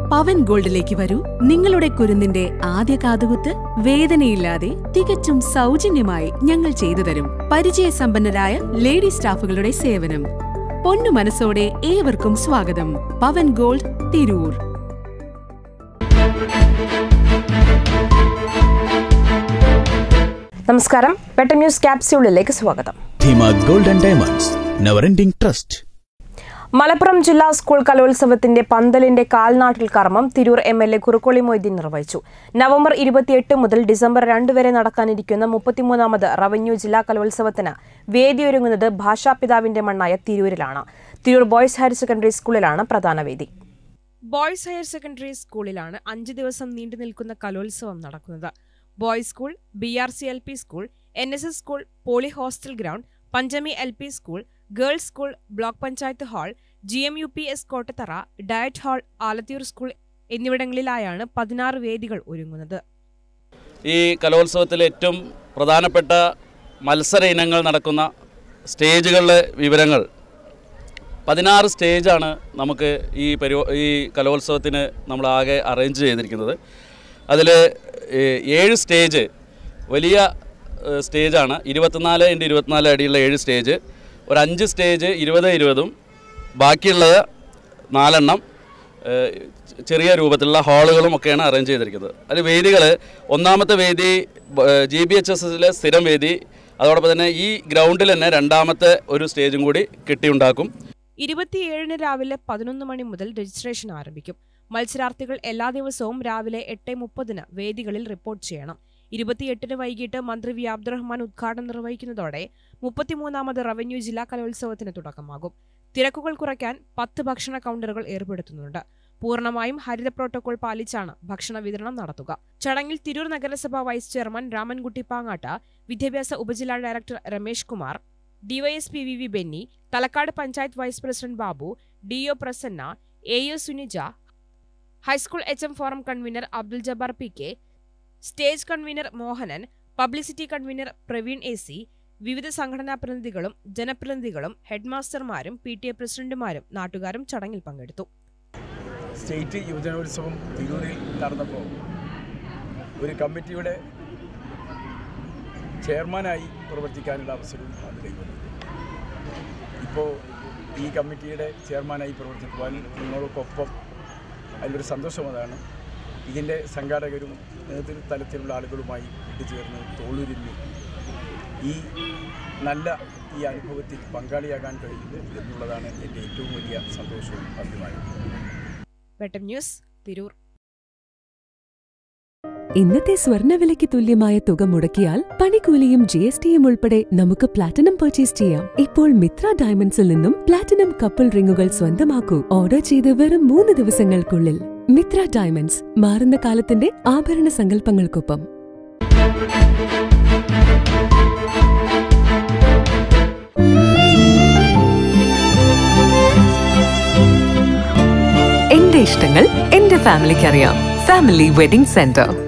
പവൻ ഗോൾഡിലേക്ക് വരൂ നിങ്ങളുടെ കുരുന്നിന്റെ ആദ്യ കാതുകുത്ത് വേദനയില്ലാതെ തികച്ചും സൗജന്യമായി ഞങ്ങൾ ചെയ്തു തരും പരിചയസമ്പന്നരായ ലേഡി സ്റ്റാഫുകളുടെ സേവനം പൊന്നു മനസ്സോടെ ഏവർക്കും സ്വാഗതം പവൻ ഗോൾഡ് തിരൂർ നമസ്കാരം വെട്ടം ന്യൂസ് ക്യാപ്സ്യൂളിലേക്ക് സ്വാഗതം Dheema gold and diamonds never ending trust Malappuram ജില്ലാ സ്കൂൾ കലോത്സവത്തിന്റെ പന്തലിന്റെ കാൽനാട്ടിൽ കർമ്മം Tirur M L A Kurukkoli Moideen നിർവഹിച്ചു നവംബർ ഇരുപത്തിയെട്ട് മുതൽ ഡിസംബർ രണ്ട് വരെ നടക്കാനിരിക്കുന്ന മുപ്പത്തിമൂന്നാമത് റവന്യൂ ജില്ലാ കലോത്സവത്തിന് വേദിയൊരുങ്ങുന്നത് ഭാഷാപിതാവിന്റെ മണ്ണായ തിരൂരിലാണ് തിരൂർ ബോയ്സ് ഹയർ സെക്കൻഡറി സ്കൂളിലാണ് പ്രധാന വേദി ബോയ്സ് ഹയർ സെക്കൻഡറി സ്കൂളിലാണ് അഞ്ച് ദിവസം നീണ്ടു നിൽക്കുന്ന കലോത്സവം നടക്കുന്നത് boys school B R C L P school N S S school poly hostel ground Panchami L P school girls school block panchayat hall G M U P S Kottathara diet hall Alathiyur school എന്നിവിടങ്ങളിലായാണ് പതിനാറ് വേദികൾ ഒരുങ്ങുന്നത് ഈ കലോത്സവത്തിലെ ഏറ്റവും പ്രധാനപ്പെട്ട മത്സര ഇനങ്ങൾ നടക്കുന്ന സ്റ്റേജുകളിലെ വിവരങ്ങൾ പതിനാറ് സ്റ്റേജാണ് നമുക്ക് ഈ പരി ഈ കലോത്സവത്തിന് നമ്മൾ ആകെ അറേഞ്ച് ചെയ്തിരിക്കുന്നത് അതിൽ ഏഴ് സ്റ്റേജ് വലിയ ഏഹ്, സ്റ്റേജാണ് ഇരുപത്തിനാല് ഇൻറ്റു ഇരുപത്തിനാല് അടിയുള്ള ഏഴ് സ്റ്റേജ് ഒരു അഞ്ച് സ്റ്റേജ് ഇരുപത് ഇരുപതും ബാക്കിയുള്ളത് നാലെണ്ണം ഏഹ്, ചെറിയ രൂപത്തിലുള്ള ഹാളുകളും ഒക്കെയാണ് അറേഞ്ച് ചെയ്തിരിക്കുന്നത് അതിൽ വേദികൾ ഒന്നാമത്തെ വേദി ജി ബി എച്ച് എസ് എസിലെ സ്ഥിരം വേദി അതോടൊപ്പം തന്നെ ഈ ഗ്രൗണ്ടിൽ തന്നെ രണ്ടാമത്തെ ഒരു സ്റ്റേജും കൂടി കെട്ടിയുണ്ടാക്കും ഇരുപത്തിയേഴിന് രാവിലെ പതിനൊന്ന് മണി മുതൽ രജിസ്ട്രേഷൻ ആരംഭിക്കും മത്സരാർത്ഥികൾ എല്ലാ ദിവസവും രാവിലെ എട്ട് മുപ്പതിന് വേദികളിൽ റിപ്പോർട്ട് ചെയ്യണം ഇരുപത്തിയെട്ടിന് വൈകിട്ട് മന്ത്രി വി അബ്ദുറഹ്മാൻ ഉദ്ഘാടനം നിർവഹിക്കുന്നതോടെ മുപ്പത്തിമൂന്നാമത് റവന്യൂ ജില്ലാ കലോത്സവത്തിന് തുടക്കമാകും തിരക്കുകൾ കുറയ്ക്കാൻ പത്ത് ഭക്ഷണ കൗണ്ടറുകൾ ഏർപ്പെടുത്തുന്നുണ്ട് പൂർണ്ണമായും ഹരിത പ്രോട്ടോകോൾ പാലിച്ചാണ് ഭക്ഷണ വിതരണം നടത്തുക ചടങ്ങിൽ തിരൂർ നഗരസഭ വൈസ് ചെയർമാൻ രാമൻകുട്ടി പാങ്ങാട്ട് വിദ്യാഭ്യാസ ഉപജില്ലാ director Ramesh Kumar DYSP V V Benny Thalakkad panchayat vice president Babu D O Prasanna A U Suneeja high school H M forum convener Abdul Jabbar P K stage convener Mohanan publicity convener Praveen A C വിവിധ സംഘടനാ പ്രതിനിധികളും ജനപ്രതിനിധികളും ഹെഡ്മാസ്റ്റർമാരും പി ടി എ പ്രസിഡന്റുമാരും നാട്ടുകാരും ചടങ്ങിൽ പങ്കെടുത്തു സ്റ്റേറ്റ് യുവജനോത്സവം തിരൂരിൽ നടന്നപ്പോൾ ഒരു കമ്മിറ്റിയുടെ ചെയർമാനായി പ്രവർത്തിക്കാനുള്ള അവസരവും അത് കൈവന്നു ഇപ്പോൾ ഈ കമ്മിറ്റിയുടെ ചെയർമാനായി പ്രവർത്തിക്കുവാൻ നിങ്ങൾക്കൊപ്പം അതിലൊരു സന്തോഷം അതാണ് ഇതിൻ്റെ സംഘാടകരും നേതൃതലത്തിലുള്ള ആളുകളുമായി ഇട്ടുചേർന്ന് തോളുരുമ്മി ഈ നല്ല ഈ അനുഭവത്തിൽ പങ്കാളിയാകാൻ കഴിയുന്നു എന്നുള്ളതാണ് എൻ്റെ ഏറ്റവും വലിയ സന്തോഷവും അഭിമാനവും വെട്ടം ന്യൂസ് തിരൂർ ഇന്നത്തെ സ്വർണ്ണവിലയ്ക്ക് തുല്യമായ തുക മുടക്കിയാൽ പണിക്കൂലിയും ജി എസ് ടിയും ഉൾപ്പെടെ നമുക്ക് പ്ലാറ്റിനം പർച്ചേസ് ചെയ്യാം ഇപ്പോൾ മിത്ര ഡയമണ്ട്സിൽ നിന്നും പ്ലാറ്റിനം കപ്പിൾ റിങ്ങുകൾ സ്വന്തമാക്കൂ ഓർഡർ ചെയ്ത് വെറും മൂന്ന് ദിവസങ്ങൾക്കുള്ളിൽ മിത്ര ഡയമണ്ട്സ് മാറുന്ന കാലത്തിന്റെ ആഭരണ സങ്കല്പങ്ങൾക്കൊപ്പം എന്റെ ഇഷ്ടങ്ങൾ എന്റെ ഫാമിലിക്ക് അറിയാം ഫാമിലി വെഡിംഗ് സെന്റർ